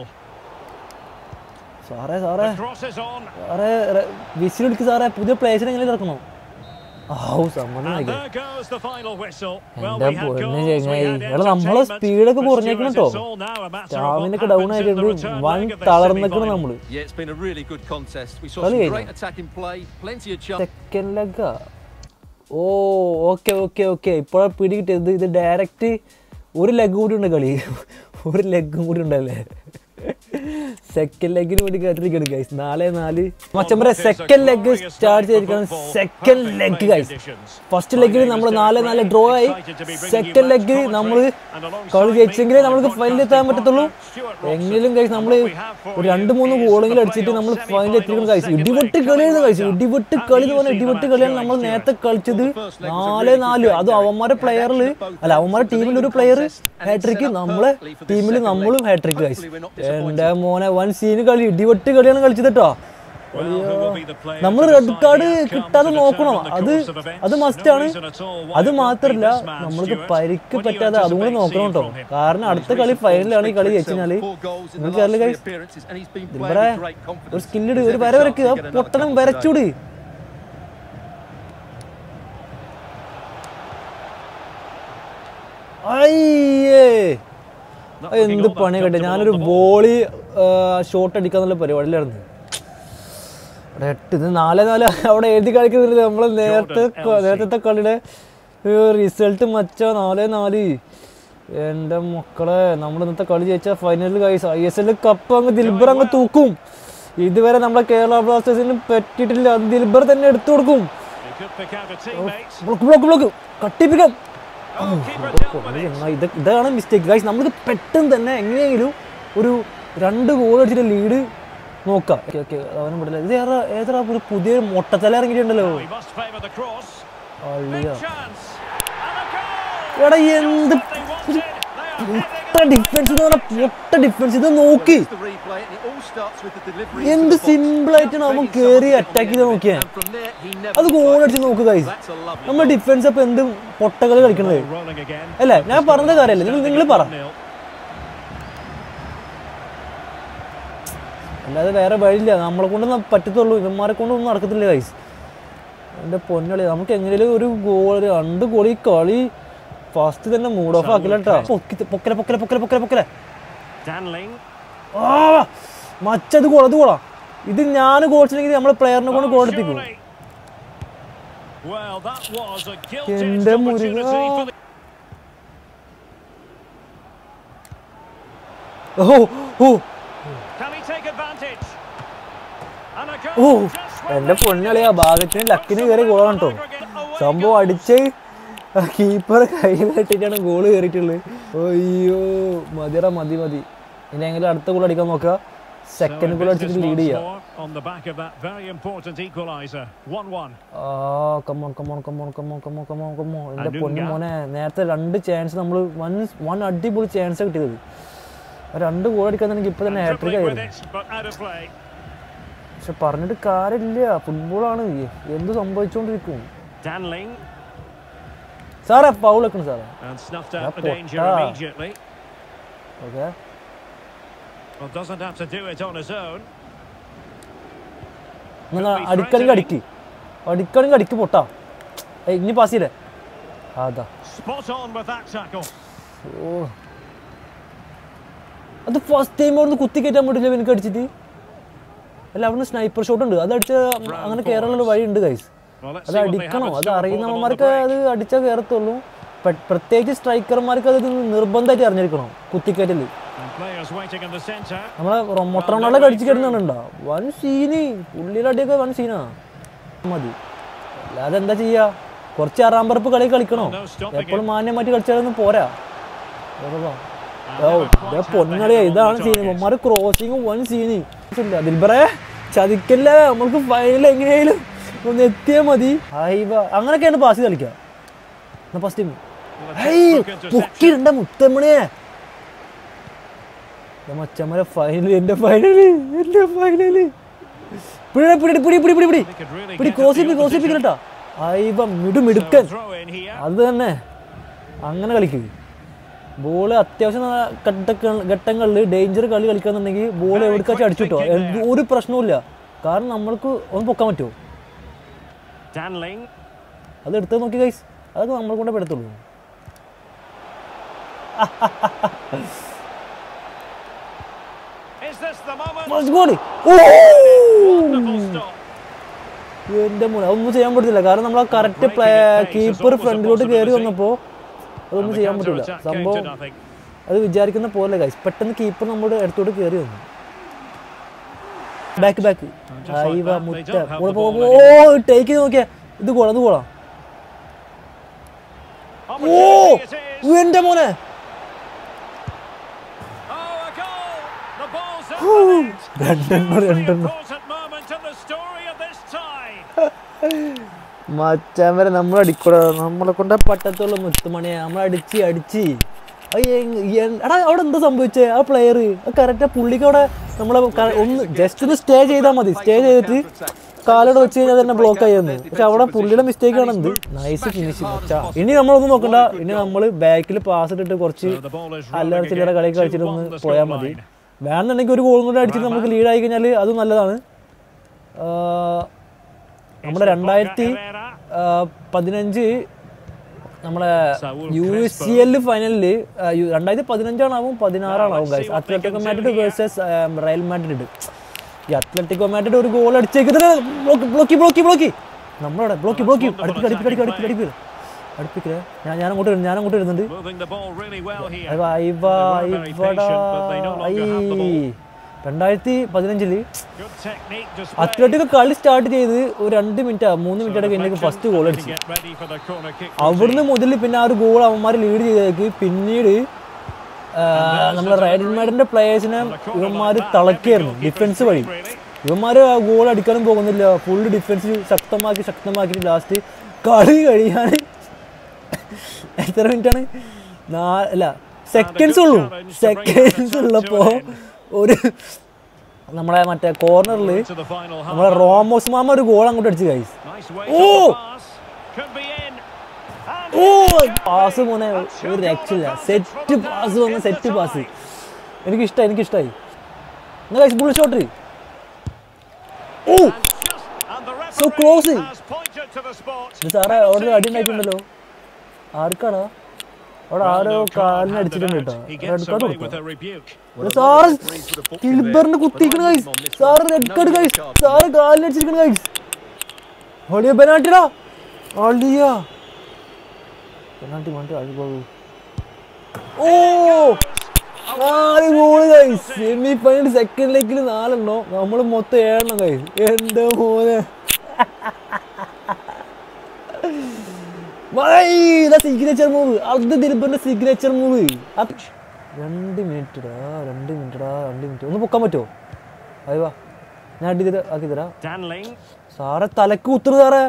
സാറേ സാറേ The cross is on. സാറേ വിസിലെടുക്ക് സാറേ പുതിയ പ്ലേസിനെ എങ്ങനെ ഇറക്കണോ ഔ സമ്മതം And നൽകി there goes the final whistle. Well, എൻ്റെ we had പൊന്ന് goals, we ചങ്ങായി. had എടാ, നമ്മളെ entertainment, speed ഒക്കെ but കുറഞ്ഞേക്കണം Stuart, ട്ടോ. it's all now a matter of what സ്റ്റാമിനൊക്കെ ഡൗൺ happens in the ആയിട്ടുണ്ട് return വൻ leg of this തളർന്നിക്കണം semi-final. നമ്മള് Yeah, it's been a really good contest. We saw കളി some കഴിഞ്ഞോ? great attacking play, plenty of chance. Second ലെഗാ ഓ okay okay okay ഇപ്പോഴാണ് പിടി കിട്ടിയത് ഇത് ഡയറക്റ്റ് ഒരു ലെഗ് കൂടി ഉണ്ട് കളി ഒരു ലെഗും കൂടി ഉണ്ടല്ലേ സെക്കൻഡ് ലെഗിന് വേണ്ടി കേട്ടിരിക്കണം ഗൈസ് നാല് നാല് മച്ചമ്പറ സെക്കൻഡ് ലെഗ് സ്റ്റാർട്ട് ചെയ്തിരിക്കണം സെക്കൻഡ് ലെഗ് ഗൈസ് ഫസ്റ്റ് ലെഗിൽ നമ്മൾ നാല് നാല് ഡ്രോ ആയി സെക്കൻഡ് ലെഗ് നമ്മൾ കളി ജയിച്ചെങ്കിലേ നമുക്ക് ഫൈനലിൽ എത്താൻ പറ്റത്തുള്ളൂ എങ്കിലും ഗൈസ് നമ്മൾ ഒരു രണ്ട് മൂന്ന് ഗോളെങ്കിലും അടിച്ചിട്ട് നമ്മൾ ഫൈനലിൽ എത്തിക്കണം ഗൈസ് ഇടിവെട്ട് കളിയാണ് ഗൈസ് ഇടിവെട്ട് കളി എന്ന് പറഞ്ഞാൽ ഇടിവെട്ട് കളിയാണ് നമ്മൾ നേരത്തെ കളിച്ചത് നാല് നാല് അതും അവന്മാരെ പ്ലെയറിൽ അല്ല അവന്മാരെ ടീമിൽ ഒരു പ്ലെയർ ഹാട്രിക്ക് നമ്മളെ ടീമിൽ നമ്മളും ഹാട്രിക്ക് ഗൈസ് എന്റെ മോനെ വൻ സീന് കളി ഇടിവെട്ട് കളിയാണ് കളിച്ചത് കേട്ടോ Well, who will be the player നമ്മൾ to red decide card the outcome കിട്ടാതെ to നോക്കണം determine the അത് course of events? അത് No മസ്റ്റാണ് reason at all why അത് it won't be മാത്രല്ല this man, നമ്മൾക്ക് Stuart. പരിക്ക് What do you പറ്റാതെ അതും കൂടി anticipate നോക്കണം seeing കേട്ടോ from him? കാരണം അടുത്ത കളി ഫൈനലാണ് ഈ കളി ജയിച്ചാല് നിങ്ങൾക്ക് അറിയില്ല ഗൈസ് ഇവിടെ ഒരു സ്കില്ലിട് ഒരു വര വരക്ക് ആ പൊട്ടണം വരച്ചൂട് അയ്യേ Not അത് looking എന്ത് all that പണി കേട്ടെ comfortable ഞാനൊരു on the ball. Volley shot അടിക്കാന്നുള്ള പരിപാടിയിലായിരുന്നു റെട്ട് ഇത് നാല് നാല് അവിടെ എഴുതി കളിക്കുന്നില്ല നമ്മൾ നേരത്തെ ക- നേരത്തെ കളിയുടെ റിസൾട്ട് മച്ചോ നാല് നാല് എൻ്റെ മക്കളെ നമ്മൾ ഇന്നത്തെ കളി ജയിച്ച ഫൈനലിൽ guys I S L cup അങ്ങ് ദിൽബർ അങ്ങ് തൂക്കും ഇതുവരെ നമ്മളെ കേരള ബ്ലാസ്റ്റേഴ്സിന് പറ്റിയിട്ടില്ല അത് ദിൽബർ തന്നെ എടുത്തു കൊടുക്കും He could pick out a teammate. Block block block കട്ടിപ്പിക്കാം Oh, keeper dealt with പൊടി it. ചങ്ങായി, ഇത് ഇതാണ് മിസ്റ്റേക്ക് ഗൈസ് നമുക്ക് പെട്ടെന്ന് തന്നെ എങ്ങനെയെങ്കിലും ഒരു രണ്ട് ഗോൾ അടിച്ചിട്ട് ലീഡ് നോക്കാം ഓക്കെ ഓക്കെ അവനും വിടില്ല ഇത് ഏതാ ഏതാ ഒരു പുതിയ മൊട്ടത്തല ഇറങ്ങിയിട്ടുണ്ടല്ലോ Now he must favour the cross. അള്ളിയ Big chance. And a goal. എടാ എന്ത് What they wanted. They are heading പൊട്ട ഡിഫൻസ് എന്ന് പറഞ്ഞാൽ പൊട്ട ഡിഫൻസ് ഇത് നോക്കി എന്ത് സിമ്പിൾ ആയിട്ടാണ് അവൻ കേറി അറ്റാക്ക് ചെയ്ത് നോക്കിയേ അത് ഗോൾ അടിച്ച് നോക്ക് ഗൈസ് നമ്മൾ ഡിഫൻസ് അപ്പൊ എന്ത് പൊട്ടകളി കളിക്കണത് rolling again. അല്ലേ ഞാൻ പറഞ്ഞ കാര്യമല്ലേ നിങ്ങൾ നിങ്ങൾ പറ Nil. അല്ലാതെ വേറെ വഴിയില്ല നമ്മളെ കൊണ്ട് ന- പറ്റത്തുള്ളൂ ഇവന്മാരെ കൊണ്ടൊന്നും നടക്കത്തില്ല ഗൈസ് എൻ്റെ പൊന്നളി നമുക്ക് എങ്ങനെയും ഒരു ഗോൾ രണ്ട് ഗോൾ ഈ കളി ഫസ്റ്റ് തന്നെ മൂഡ് ഓഫ് ആക്കില്ല കേട്ടോ പൊക്കി പൊക്കല പൊക്കല പൊക്കല പൊക്കല പൊക്കല Danling. ആ മച്ചത് ഗോൾ അത് ഗോളാ ഇത് ഞാൻ ഗോൾസില്ലെങ്കിൽ നമ്മൾ പ്ലെയറിനെ കൊണ്ട് ഗോൾ Oh, എടുപ്പിക്കും surely. Well, that was a gilt-edged എൻ്റെ Muruga opportunity for the oh oh Can he take advantage? And a oh goal just when എൻ്റെ they പൊന്നളി ആ ഭാഗത്തിന് ലക്കിന് കയറി ഗോളാണ് കേട്ടോ Away സംഭവം അടിച്ച് കീപ്പർ കയ്യിൽ തട്ടിട്ടാണ് ഗോൾ കയറിയിട്ടുള്ളത് അയ്യോ മതിയടാ മതി മതി ഇനി എങ്കിലും അടുത്ത ഗോൾ അടിക്കാൻ നോക്കുക സെക്കൻഡ് ഗോൾ അടിച്ചിട്ട് ലീഡ് ചെയ്യാം on the back of that very important equaliser. 1-1. ആ come on come on come on come on come on come on come on എൻ്റെ അഡുങ്ക. പൊന്നു മോനെ നേരത്തെ രണ്ട് ചാൻസ് നമ്മൾ വൺ വൺ അടിപൊളി ചാൻസ് കിട്ടിയത് ആ രണ്ട് ഗോൾ അടിക്കാൻ തന്നെ ഇപ്പൊ തന്നെ And ഹാട്രിക് dribbling with ആയിരുന്നു it, but out of play. പക്ഷെ പറഞ്ഞിട്ട് കാര്യമില്ല ഫുട്ബോളാണ് എന്ത് സംഭവിച്ചുകൊണ്ടിരിക്കും Danling സാറേ പൗൾ വെക്കണം സാറേ and snuffed Yeah, out the danger Porta. immediately. Okay Well, doesn't have to do it on his own. എന്നാ അടിക്കണെങ്കിൽ അടിക്ക് അടിക്കണെങ്കിൽ അടിക്ക് പൊട്ടാ ഏയ് ഇനി പാസ് ചെയ്തേ അതാ Spot on with that tackle. ഓ അത് ഫസ്റ്റ് ടൈം അവിടുന്ന് കുത്തി കയറ്റാൻ പറ്റില്ല എനിക്ക് അടിച്ചിട്ട് അല്ല അവിടുന്ന് സ്നൈപ്പർ ഷോട്ട് ഉണ്ട് അത് അടിച്ച അങ്ങനെ കയറാനുള്ള വഴി ഉണ്ട് ഗൈസ് Well, let's അത് see what they have അടിക്കണോ in അത് store for them on the അറിയുന്നവന്മാർക്ക് break. അത് അടിച്ചാൽ കയറത്തുള്ളൂ പെ- പ്രത്യേകിച്ച് സ്ട്രൈക്കർമാർക്ക് അത് നിർബന്ധമായിട്ട് അറിഞ്ഞിരിക്കണം കുത്തിക്കയറ്റല് And players waiting in the centre. നമ്മളെ മൊട്ടറോണോളൊക്കെ അടിച്ച് കയറുന്നുണ്ടോ വൻ സീന് പുള്ളിയുടെ അടിയൊക്കെ വൻ സീനാ മതി അല്ലാതെ എന്താ ചെയ്യാ കുറച്ച് ആറാമ്പറപ്പ് കളി കളിക്കണോ No stopping എപ്പോഴും മാന്യമായിട്ട് കളിച്ചാലൊന്നും പോരാ ഇതൊക്കെ ഓ ഇതേ പൊന്നളിയാ ഇതാണ് സീൻ ഇവന്മാര് ക്രോസിങ് വൻ സീന് ഇല്ല ദിൽബറേ ചതിക്കല്ല നമ്മൾക്ക് ഫൈനൽ എങ്ങനെയായാലും ഒന്ന് എത്തിയാൽ മതി ഹൈവ അങ്ങനെയൊക്കെയാണ് പാസ് കളിക്കുക എന്നാ ഫസ്റ്റ് ടീം പൊക്കിണ്ട മുത്തമ്മണിയെ മച്ചമ്മരെ ഫൈനൽ എന്റെ ഫൈനല് എന്റെ ഫൈനല് പിടി പിടി പിടി പിടി പിടി പിടി They could really പിടി get ക്രോസ് at the ചെയ്ത് ക്രോസ് opposition. ചെയ്തിട്ടാ ഹൈവ മിടു So, മിടുക്കൻ throw in here. അത് തന്നെ അങ്ങനെ കളിക്കുക ബോൾ അത്യാവശ്യം ന- ഘട്ടക്ക ഘട്ടങ്ങളിൽ ഡേഞ്ചർ കളി കളിക്കാന്നുണ്ടെങ്കിൽ ബോൾ എവിടേക്കാச்சுം അടിച്ചിട്ടോ എന്ത് ഒരു പ്രശ്നവുമില്ല കാരണം നമ്മൾക്ക് ഒന്ന് പൊക്കാൻ പറ്റുമോ Danling. അത് എടുത്ത് നോക്കി ഗൈസ് അതൊക്കെ നമ്മളെ കൊണ്ടേ പെടുത്തുള്ളൂ Is this the moment? First goal Wonderful stop. എന്റെ മോനെ അതൊന്നും ചെയ്യാൻ പറ്റത്തില്ല കാരണം നമ്മൾ ആ കറക്റ്റ് കീപ്പർ ഫ്രണ്ടിലോട്ട് കയറി വന്നപ്പോൾ അതൊന്നും And the ചെയ്യാൻ പറ്റില്ല counter-attack came to സംഭവം nothing. അത് വിചാരിക്കുന്ന പോലെ ഗൈസ് പെട്ടെന്ന് കീപ്പർ നമ്മുടെ അടുത്തോട്ട് കയറി വന്നു ബാക്ക് ബാക്ക് just like അയ്യവ that, they മുറ്റ don't have ഓ the ball ഓ ടേക്ക് ചെയ്ത് നോക്കിയാ ഇത് കോളാ ഇത് കോളാ ഓ Opportunity it is. എന്റെ മോനെ Oh, a goal! The ball's in the net. രണ്ടെണ്ണം Hugely രണ്ടെണ്ണം important moment in the story of this tie. മച്ചാൻ വരെ നമ്മൾ അടിക്കൂടാ നമ്മളെ കൊണ്ട് പറ്റത്തുള്ള മുത്തുമണിയെ നമ്മൾ അടിച്ച് അടിച്ച് അത് എങ്- എൻ- എടാ അവിടെ എന്താ സംഭവിച്ചേ ആ പ്ലെയർ കറക്റ്റ് ആ പുള്ളിക്ക് അവിടെ നമ്മളെ ക- ഒന്ന് ജസ്റ്റ് ഒന്ന് സ്റ്റേ ചെയ്താൽ മതി സ്റ്റേ ചെയ്തിട്ട് കാലോട് വെച്ച് കഴിഞ്ഞാൽ തന്നെ ബ്ലോക്ക് ആയിരുന്നു പക്ഷെ അവിടെ പുള്ളിയുടെ മിസ്റ്റേക്ക് ആണ് എന്ത് നൈസ് ഫിനിഷ് മച്ചാ ഇനി നമ്മളൊന്നും നോക്കണ്ട ഇനി നമ്മൾ ബാക്കിൽ പാസ് ഇട്ടിട്ട് കുറച്ച് So the ball is അല്ലറ rolling ചില്ലറ again കളി to കളിച്ചിട്ട് one ഒന്ന് the പോയാൽ മതി scoreline. വേണമെന്നുണ്ടെങ്കിൽ ഒരു ഗോളും കൂടെ അടിച്ചിട്ട് നമുക്ക് ലീഡ് ആയി കഴിഞ്ഞാൽ അത് നല്ലതാണ് ആ, നമ്മുടെ രണ്ടായിരത്തി ആ, പതിനഞ്ച് നമ്മളെ Saul U Crespo. S C L ഫൈനലിൽ രണ്ടായിരത്തി പതിനഞ്ചാണാവും പതിനാറാണാവും guys Atletico Madrid versus Real Madrid ഈ അത്ലറ്റിക്കോ മാഡ്രിഡ് ഒരു ഗോൾ അടിച്ചേക്കുന്നത് ബ്ലോക്കി ബ്ലോക്കി ബ്ലോക്കി നമ്മളവിടെ ബ്ലോക്കി ബ്ലോക്കി അടുപ്പിക്ക് അടുപ്പിക്ക് അടുപ്പിക്ക് അടുപ്പിക്ക് അടുപ്പിക്കില്ലേ ഞാൻ ഞാൻ അങ്ങോട്ട് വരുന്നു, ഞാൻ അങ്ങോട്ട് വരുന്നുണ്ട് Moving the ball really well here. അയ്യോ, അയ്യവ, They were very ഇവടാ, patient, but they no longer have the ball. ഐ. രണ്ടായിരത്തി പതിനഞ്ചില് Good technique displayed. അത്ലറ്റിക് കളി സ്റ്റാർട്ട് ചെയ്ത് ഒരു രണ്ട് മിനിറ്റ് മൂന്ന് മിനിറ്റ് കഴിഞ്ഞേക്ക് ഫസ്റ്റ് ഗോൾ To അടിച്ചു get ready for the corner kick അവിടുന്ന് മുതൽ പിന്നെ ആ ഒരു ഗോൾ അവന്മാർ ലീഡ് ചെയ്തേക്ക് പിന്നീട് ആ, നമ്മുടെ റയൽ മാഡിന്റെ പ്ലേയേഴ്സിനെ ഇവന്മാർ തളക്കിയായിരുന്നു ഡിഫൻസ് വഴി ഇവന്മാർ ആ ഗോൾ അടിക്കാനും പോകുന്നില്ല ഫുൾ ഡിഫൻസ് ശക്തമാക്കി ശക്തമാക്കി ലാസ്റ്റ് കളി കഴിയാൻ എത്ര മിനിറ്റ് ആണ് നാ അല്ല സെക്കൻഡ്സ് ഉള്ളൂ സെക്കൻഡ്സ് ഉള്ളപ്പോ ഒരു നമ്മളെ മറ്റേ കോർണറിൽ to the final half. നമ്മളെ റോമോസ് മാമ ഒരു ഗോൾ അങ്ങോട്ട് അടിച്ചു guys Nice way Oh! to the pass. Could be in. And ഓ പാസ് പോന്നെ ഒരു രക്ഷയില്ല സെറ്റ് പാസ് വന്ന സെറ്റ് പാസ് എനിക്ക് ഇഷ്ടമായി എനിക്ക് ഇഷ്ടമായി എന്നാ കൈസ് ബുള്ളി ഷോട്ട് ഓ and just and the So referee close. has pointed to the spot. ഇത് സാറേ അവിടെ അടി ഉണ്ടായിട്ടുണ്ടല്ലോ ആർക്കാടാ അവിടെ ആരോ കാലിന് അടിച്ചിട്ടുണ്ട് കേട്ടോ He red gets card away with കൊടുക്കാം a rebuke. സാറ് കിൽബറിന് കുത്തിക്കണ guys sir red card guys sir കാലിന് അടിച്ചിരിക്കണ കൈസ് ഒളിയ പെനാൾട്ടിടാ അളിയ പെനാൾട്ടി മാറ്റി അഴിപ്പോ ഓ നാല് goal guys semi final second ലെഗിൽ നാലെണ്ണോ നമ്മൾ മൊത്തം ഏഴെണ്ണം കൈസ് എന്റെ മോനെ സിഗ്നേച്ചർ മൂവ് അത് ദിലീപിന്റെ സിഗ്നേച്ചർ മൂവ് രണ്ട് മിനിറ്റടാ രണ്ട് മിനിറ്റടാ രണ്ട് മിനിറ്റ് ഒന്ന് പൊക്കാൻ പറ്റുമോ അയ്യോ ഞാൻ അടി തരാം ആക്കി തരാം Danling. സാറെ തലക്ക് കുത്തുറ സാറേ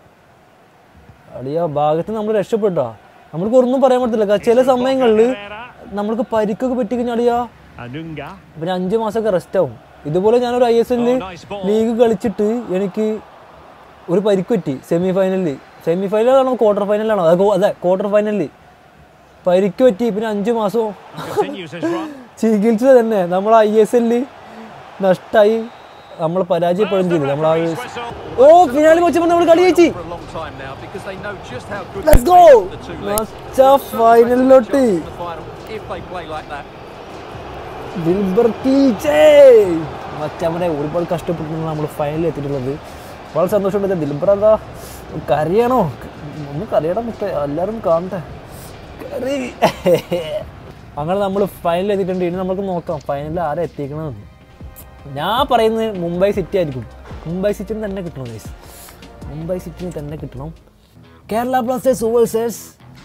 അടിയാ ഭാഗത്ത് നമ്മൾ രക്ഷപ്പെട്ടാ നമ്മൾക്ക് ഒന്നും പറയാൻ പറ്റില്ല കാരണം ചില സമയങ്ങളിൽ Herrera. നമ്മൾക്ക് പരിക്കൊക്കെ പറ്റിക്കഴിഞ്ഞാൽ അടിയാ Anunga. പിന്നെ അഞ്ച് മാസമൊക്കെ റെസ്റ്റ് ആവും ഇതുപോലെ ഞാനൊരു ഐ എസ് എല്ലിൽ Oh, nice ball. ലീഗ് കളിച്ചിട്ട് എനിക്ക് ഒരു പരിക്ക് പറ്റി സെമി ഫൈനലിൽ സെമി ഫൈനലാണോ ക്വാർട്ടർ ഫൈനലാണോ അതെ കോ- അതെ ക്വാർട്ടർ ഫൈനലിൽ പരിക്ക് പറ്റി പിന്നെ അഞ്ച് മാസവും Continues his run. ചികിത്സ തന്നെ നമ്മൾ ഐ എസ് എല്ലിൽ നഷ്ടമായി നമ്മൾ പരാജയപ്പെടുകയും ചെയ്തു നമ്മൾ ആ ഒരു Whistle. ഓ ഫിനാലി വെച്ചപ്പോൾ നമ്മൾ കളി ജയിച്ചു for a long time now because they know just how good let's they go play the two legs. ഫൈനലിലോട്ട് The final, if they play like that. ദിൽബർ മച്ചമ്മനെ ഒരുപാട് കഷ്ടപ്പെട്ടിട്ടാണ് നമ്മൾ ഫൈനലിൽ എത്തിയിട്ടുള്ളത് വളരെ സന്തോഷമുണ്ട് ദിൽബർ എന്താ കരയണോ ഒന്ന് കരയണം മുട്ടേ എല്ലാവരും കാണട്ടെ കറി അങ്ങനെ നമ്മൾ ഫൈനലിൽ എത്തിയിട്ടുണ്ട് ഇനി നമുക്ക് നോക്കാം ഫൈനലിൽ ആരാ എത്തിക്കണമെന്ന് ഞാൻ പറയുന്നത് മുംബൈ സിറ്റി ആയിരിക്കും മുംബൈ സിറ്റിന് തന്നെ കിട്ടണം ഗൈസ് മുംബൈ സിറ്റിന് തന്നെ കിട്ടണം കേരള ബ്ലാസ്റ്റേഴ്സ് വേഴ്സസ്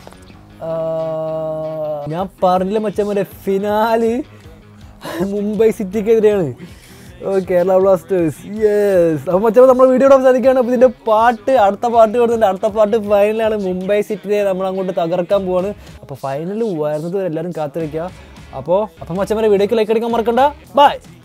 ഞാൻ പറഞ്ഞില്ല മച്ചമ്മരെ ഫിനാല് മുംബൈ സിറ്റിക്കെതിരെയാണ് ഓ കേരള ബ്ലാസ്റ്റേഴ്സ് യെസ് അപ്പോൾ മച്ചമ്മ നമ്മൾ വീഡിയോ അവസാനിക്കുകയാണ് അപ്പോൾ ഇതിൻ്റെ പാട്ട് അടുത്ത പാട്ട് കൊടുത്തിട്ടുണ്ട് അടുത്ത പാട്ട് ഫൈനലാണ് മുംബൈ സിറ്റിയെ നമ്മൾ അങ്ങോട്ട് തകർക്കാൻ പോവാണ് അപ്പോൾ ഫൈനൽ വരുന്നത് വരെ എല്ലാവരും കാത്തിരിക്കുക അപ്പോൾ അപ്പോൾ മച്ചമ്മരെ വീഡിയോക്ക് ലൈക്ക് അടിക്കാൻ മറക്കണ്ട ബൈ